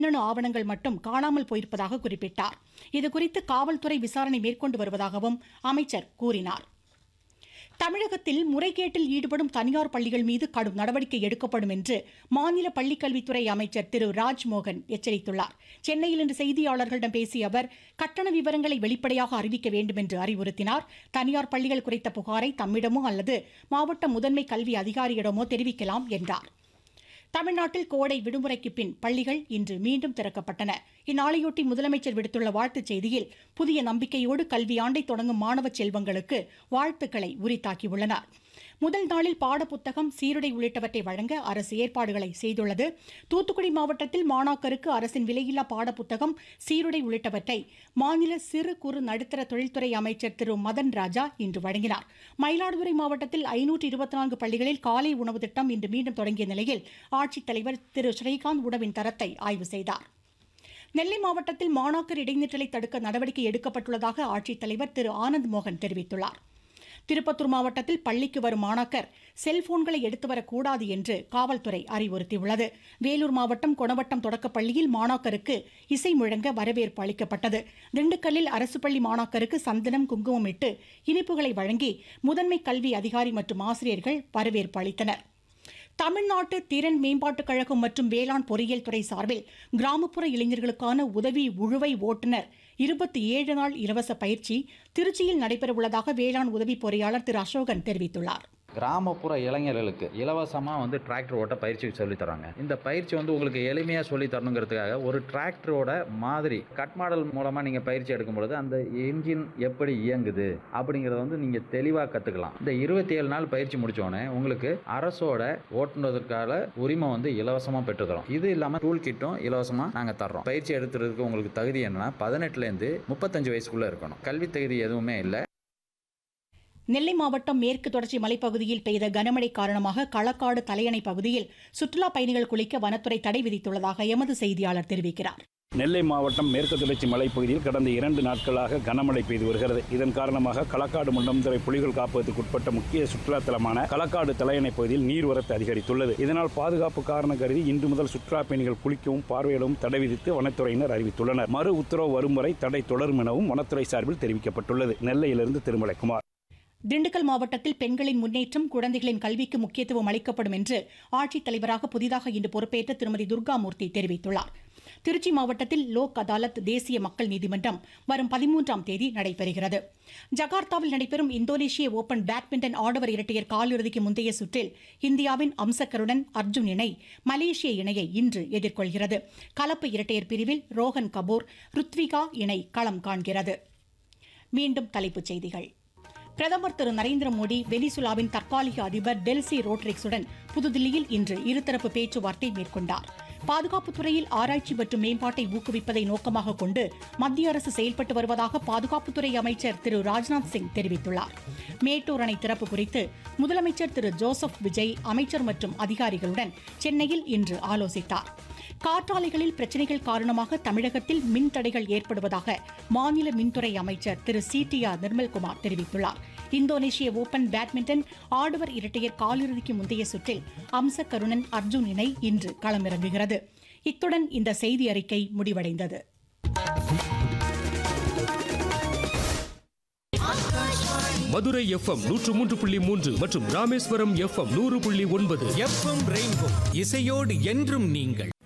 மின்னணு ஆவணங்கள் மட்டும் காணாமல் போயிருப்பதாக குறிப்பிட்டார் இதுகுறித்து காவல்துறை விசாரணை மேற்கொண்டு வருவதாகவும் அமைச்சர் கூறினார் தமிழகத்தில் முறைகேட்டில் ஈடுபடும் தனியார் பள்ளிகள் மீது கடும் நடவடிக்கை எடுக்கப்படும் என்று மாநில பள்ளிக்கல்வித்துறை அமைச்சர் திரு ராஜ்மோகன் எச்சரித்துள்ளார் சென்னையில் இன்று செய்தியாளர்களிடம் பேசிய அவர் கட்டண விவரங்களை வெளிப்படையாக அறிவிக்க வேண்டும் என்று அறிவுறுத்தினார் தனியார் பள்ளிகள் குறித்த புகாரை தம்மிடமோ அல்லது மாவட்ட முதன்மை கல்வி அதிகாரியிடமோ தெரிவிக்கலாம் என்றார் தமிழ்நாட்டில் கோடை விடுமுறைக்கு பின் பள்ளிகள் இன்று மீண்டும் திறக்கப்பட்டன இந்நாளையொட்டி முதலமைச்சர் விடுத்துள்ள வாழ்த்துச் செய்தியில் புதிய நம்பிக்கையோடு கல்வியாண்டை தொடங்கும் மாணவ செல்வங்களுக்கு வாழ்த்துக்களை உரித்தாக்கியுள்ளனர் முதல் நாளில் பாடப்புத்தகம் சீருடை உள்ளிட்டவற்றை வழங்க அரசு ஏற்பாடுகளை செய்துள்ளது தூத்துக்குடி மாவட்டத்தில் மாணாக்கருக்கு அரசின் விலையில்லா பாடப்புத்தகம் சீருடை உள்ளிட்டவற்றை மாநில சிறு குறு நடுத்தர தொழில்துறை அமைச்சர் திரு மதன் ராஜா இன்று வழங்கினார் மயிலாடுதுறை மாவட்டத்தில் ஐநூற்று இருபத்தி நான்கு பள்ளிகளில் காலை உணவு திட்டம் இன்று மீண்டும் தொடங்கிய நிலையில் ஆட்சித்தலைவர் திரு ஸ்ரீகாந்த் உணவின் தரத்தை ஆய்வு செய்தார் நெல்லை மாவட்டத்தில் மாணாக்கர் இடைநிற்றலை தடுக்க நடவடிக்கை எடுக்கப்பட்டுள்ளதாக ஆட்சித்தலைவர் திரு ஆனந்த் மோகன் தெரிவித்துள்ளார் திருப்பத்தூர் மாவட்டத்தில் பள்ளிக்கு வரும் மாணாக்கர் செல்போன்களை எடுத்து வரக்கூடாது என்று காவல்துறை அறிவுறுத்தியுள்ளது வேலூர் மாவட்டம் கொணவட்டம் தொடக்கப் பள்ளியில் மாணாக்கருக்கு இசை முழங்க வரவேற்பு அளிக்கப்பட்டது திண்டுக்கல்லில் அரசு பள்ளி மாணாக்கருக்கு சந்தனம் குங்குமம் இட்டு இனிப்புகளை வழங்கி முதன்மை கல்வி அதிகாரி மற்றும் ஆசிரியர்கள் வரவேற்பு அளித்தனர் தமிழ்நாட்டு திறன் மேம்பாட்டுக் கழகம் மற்றும் வேளாண் பொறியியல் துறை சார்பில் கிராமப்புற இளைஞர்களுக்கான உதவி உழுவை ஓட்டுநர் இருபத்தி ஏழு நாள் இலவச பயிற்சி திருச்சியில் நடைபெறவுள்ளதாக வேளாண் உதவி பொறியாளர் திரு அசோகன் தெரிவித்துள்ளார் கிராமப்புற இளைஞர்களுக்கு இலவசமாக வந்து டிராக்டர் ஓட்ட பயிற்சி சொல்லி தராங்க இந்த பயிற்சி வந்து உங்களுக்கு எளிமையாக சொல்லி தரணுங்கிறதுக்காக ஒரு டிராக்டரோட மாதிரி கட் மாடல் மூலமாக நீங்கள் பயிற்சி எடுக்கும் பொழுது அந்த என்ஜின் எப்படி இயங்குது அப்படிங்கிறத வந்து நீங்கள் தெளிவாக கற்றுக்கலாம் இந்த இருபத்தி ஏழு நாள் பயிற்சி முடித்தோடனே உங்களுக்கு அரசோட ஓட்டுனதற்கான உரிமை வந்து இலவசமாக பெற்றுத்தரோம் இது இல்லாமல் டூல் கிட்டும் இலவசமாக நாங்கள் தர்றோம் பயிற்சி எடுத்துறதுக்கு உங்களுக்கு தகுதி என்னன்னா பதினெட்டுலேருந்து முப்பத்தஞ்சு வயசுக்குள்ளே இருக்கணும் கல்வி தகுதி எதுவுமே இல்லை நெல்லை மாவட்டம் மேற்கு தொடர்ச்சி மலைப்பகுதியில் பெய்த கனமழை காரணமாக களக்காடு தலையணை பகுதியில் சுற்றுலா பயணிகள் குளிக்க வனத்துறை தடை விதித்துள்ளதாக எமது செய்தியாளர் தெரிவிக்கிறார் நெல்லை மாவட்டம் மேற்கு தொடர்ச்சி மலைப்பகுதியில் கடந்த இரண்டு நாட்களாக கனமழை பெய்து வருகிறது இதன் காரணமாக களக்காடு முண்டம்துறை புலிகள் காப்பகத்துக்கு உட்பட்ட முக்கிய சுற்றுலா தலமான களக்காடு தலையணை பகுதியில் நீர்வரத்து அதிகரித்துள்ளது இதனால் பாதுகாப்பு காரணம் கருதி இன்று முதல் சுற்றுலா பயணிகள் குளிக்கவும் பார்வையிடவும் தடை விதித்து வனத்துறையினர் அறிவித்துள்ளனர் மறு உத்தரவு வரும் வரை தடை தொடரும் எனவும் வனத்துறை சார்பில் தெரிவிக்கப்பட்டுள்ளது நெல்லையிலிருந்து திருமலைக்குமார் திண்டுக்கல் மாவட்டத்தில் பெண்களின் முன்னேற்றம் குழந்தைகளின் கல்விக்கு முக்கியத்துவம் அளிக்கப்படும் என்று ஆட்சித்தலைவராக புதிதாக இன்று பொறுப்பேற்ற திருமதி துர்காமூர்த்தி தெரிவித்துள்ளார் திருச்சி மாவட்டத்தில் லோக் அதாலத் தேசிய மக்கள் நீதிமன்றம் வரும் பதிமூன்றாம் தேதி நடைபெறுகிறது ஜகார்த்தாவில் நடைபெறும் இந்தோனேஷிய ஓபன் பேட்மிண்டன் ஆடவர் இரட்டையர் காலிறுதிக்கு முந்தைய சுற்றில் இந்தியாவின் அம்சக்கருடன் அர்ஜுன் இணை மலேசிய இணையை இன்று எதிர்கொள்கிறது கலப்பு இரட்டையர் பிரிவில் ரோஹன் கபூர் ருத்விகா இணை களம் காண்கிறது மீண்டும் தலைப்புச் செய்திகள் பிரதமர் திரு நரேந்திர மோடி வெனிசுலாவின் தற்காலிக அதிபர் டெல்சி ரோட்ரிக்ஸுடன் புதுதில்லியில் இன்று இருதரப்பு பேச்சுவார்த்தை மேற்கொண்டார் பாதுகாப்புத் துறையில் ஆராய்ச்சி மற்றும் மேம்பாட்டை ஊக்குவிப்பதை நோக்கமாக கொண்டு மத்திய அரசு செயல்பட்டு வருவதாக பாதுகாப்புத்துறை அமைச்சர் திரு ராஜ்நாத் சிங் தெரிவித்துள்ளார் மேட்டூர் அணை திறப்பு குறித்து முதலமைச்சர் திரு ஜோசப் விஜய் அமைச்சர் மற்றும் அதிகாரிகளுடன் சென்னையில் இன்று ஆலோசித்தார் காற்றாலைகளில் பிரச்சினைகள் காரணமாக தமிழகத்தில் மின் தடைகள் ஏற்படுவதாக மாநில மின்துறை அமைச்சர் திரு சி டி ஆர் நிர்மல்குமார் தெரிவித்துள்ளார் இந்தோனேஷிய ஓபன் பேட்மிண்டன் ஆடவர் இரட்டையர் காலிறுதிக்கு முந்தைய சுற்றில் அம்ச கருணன் அர்ஜுன் இணை இன்று களமிறங்குகிறது இத்துடன் இந்த செய்தி அறிக்கை முடிவடைந்தது மதுரை எஃப்எம் நூற்று மூன்று புள்ளி மூன்று மற்றும் ராமேஸ்வரம் எஃப்எம் நூறு புள்ளி ஒன்பது எஃப்எம் ரெயின்போ இசையோடு என்றும் நீங்கள்